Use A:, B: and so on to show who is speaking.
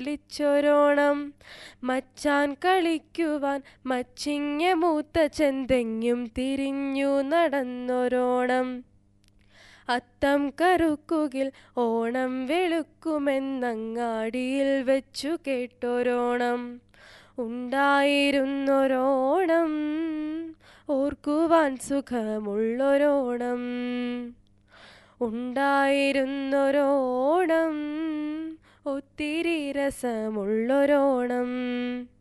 A: ളിച്ചൊരോണം മച്ചാൻ കളിക്കുവാൻ മച്ചിങ്ങ മൂത്ത ചെന്തെങ്ങും തിരിഞ്ഞു നടന്നൊരോണം അത്തം കറുക്കുകിൽ ഓണം വെളുക്കുമെന്നങ്ങാടിയിൽ വെച്ചു കേട്ടൊരോണം ഉണ്ടായിരുന്നൊരോണം ഓർക്കുവാൻ സുഖമുള്ളൊരോണം ഉണ്ടായിരുന്നൊരോണം ഒത്തിരി രസമുള്ളൊരോണം